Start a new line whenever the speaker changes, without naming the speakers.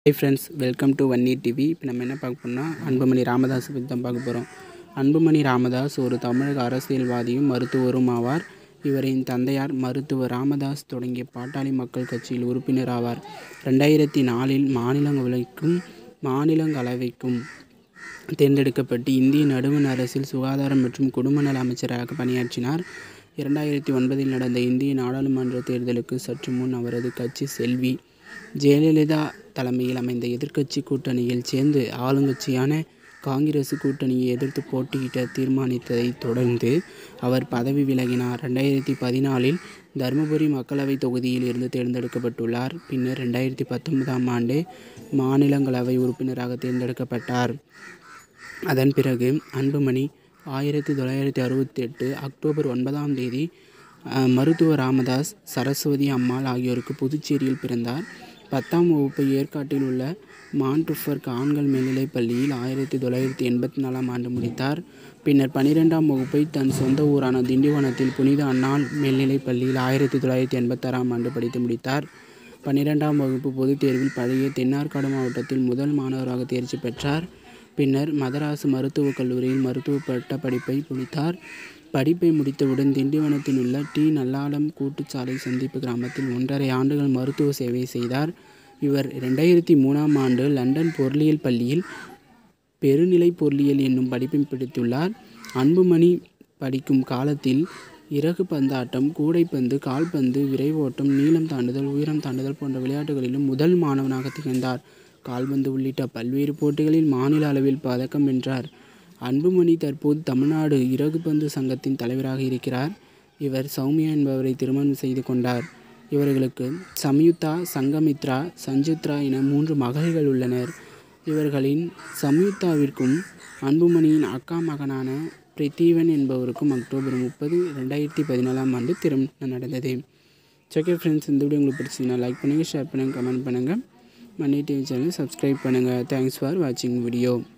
high friends welcome to Vanni TV இப்போ நம்ம என்ன பார்க்க போறோம்னா அன்புமணி ராமதாஸ் பற்றி தான் பார்க்க போகிறோம் அன்புமணி ராமதாஸ் ஒரு தமிழக அரசியல்வாதியும் மருத்துவரும் ஆவார் இவரின் தந்தையார் மருத்துவர் ராமதாஸ் தொடங்கிய பாட்டாளி மக்கள் கட்சியில் உறுப்பினர் ஆவார் ரெண்டாயிரத்தி நாலில் மாநிலங்களவைக்கும் மாநிலங்களவைக்கும் தேர்ந்தெடுக்கப்பட்டு இந்திய நடுவண் அரசில் சுகாதாரம் மற்றும் குடும்ப நல அமைச்சராக பணியாற்றினார் இரண்டாயிரத்தி ஒன்பதில் நடந்த இந்திய நாடாளுமன்ற தேர்தலுக்கு சற்று முன் அவரது கட்சி செல்வி ஜெயலலிதா தலைமையில் அமைந்த எதிர்க்கட்சி கூட்டணியில் சேர்ந்து ஆளுங்கட்சியான காங்கிரஸ் கூட்டணியை எதிர்த்து போட்டியிட தீர்மானித்ததை தொடர்ந்து அவர் பதவி விலகினார் ரெண்டாயிரத்தி பதினாலில் தருமபுரி மக்களவை தொகுதியில் இருந்து தேர்ந்தெடுக்கப்பட்டுள்ளார் பின்னர் ரெண்டாயிரத்தி பத்தொன்பதாம் ஆண்டு மாநிலங்களவை உறுப்பினராக தேர்ந்தெடுக்கப்பட்டார் அதன் பிறகு அன்புமணி ஆயிரத்தி தொள்ளாயிரத்தி அறுபத்தி எட்டு அக்டோபர் ஒன்பதாம் தேதி அஹ், மருத்துவர் ராமதாஸ் சரஸ்வதி அம்மாள் ஆகியோருக்கு புதுச்சேரியில் பிறந்தார் பத்தாம் வகுப்பை ஏற்காட்டில் உள்ள மான்ட்ருஃபர்க் ஆண்கள் மேல்நிலைப் பள்ளியில் ஆயிரத்தி தொள்ளாயிரத்தி எண்பத்தி நாலாம் ஆண்டு முடித்தார் பின்னர் பன்னிரெண்டாம் வகுப்பை தன் சொந்த ஊரான திண்டிவனத்தில் புனித அன்னாள் மேல்நிலைப் பள்ளியில் ஆயிரத்தி தொள்ளாயிரத்தி எண்பத்தாறாம் ஆண்டு படித்து முடித்தார் பன்னிரெண்டாம் வகுப்பு பொதுத் தேர்வில் பழைய தென்னார்காடு மாவட்டத்தில் முதல் மாணவராக தேர்ச்சி பெற்றார் பின்னர் மதராசு மருத்துவக் கல்லூரியில் மருத்துவ பட்ட படிப்பை முடித்தார் படிப்பை முடித்தவுடன் திண்டிவனத்தில் உள்ள டி நல்லாடம் கூட்டுச்சாலை சந்திப்பு கிராமத்தில் ஒன்றரை ஆண்டுகள் மருத்துவ சேவை செய்தார் இவர் ரெண்டாயிரத்தி மூணாம் ஆண்டு லண்டன் பொருளியல் பள்ளியில் பெருநிலை பொருளியல் என்னும் படிப்பை படித்துள்ளார் அன்புமணி படிக்கும் காலத்தில் இறகு பந்தாட்டம் கூடைப்பந்து கால்பந்து விரைவோட்டம் நீளம் தாண்டுதல் உயரம் தாண்டுதல் போன்ற விளையாட்டுகளிலும் முதல் மாணவனாக திகழ்ந்தார் கால்பந்து உள்ளிட்ட பல்வேறு போட்டிகளில் மாநில அளவில் பதக்கம் வென்றார் அன்புமணி தற்போது தமிழ்நாடு இறகுப்பந்து சங்கத்தின் தலைவராக இருக்கிறார் இவர் சௌமியா என்பவரை திருமணம் செய்து கொண்டார் இவர்களுக்கு சம்யுக்தா சங்கமித்ரா சஞ்சுத்ரா என மூன்று மகள்கள் உள்ளனர் இவர்களின் சம்யுக்தாவிற்கும் அன்புமணியின் அக்கா மகனான பிரித்தீவன் என்பவருக்கும் அக்டோபர் முப்பது ரெண்டாயிரத்தி பதினாலாம் ஆண்டு திருமணம் நடந்தது ஓகே ஃப்ரெண்ட்ஸ் இந்த வீடியோ உங்களுக்கு பிடிச்சதுன்னா லைக் பண்ணுங்கள் ஷேர் பண்ணுங்கள் கமெண்ட் பண்ணுங்கள் மணி டிவி சேனல் சப்ஸ்கிரைப் பண்ணுங்கள் தேங்க்ஸ் ஃபார் வாட்சிங் வீடியோ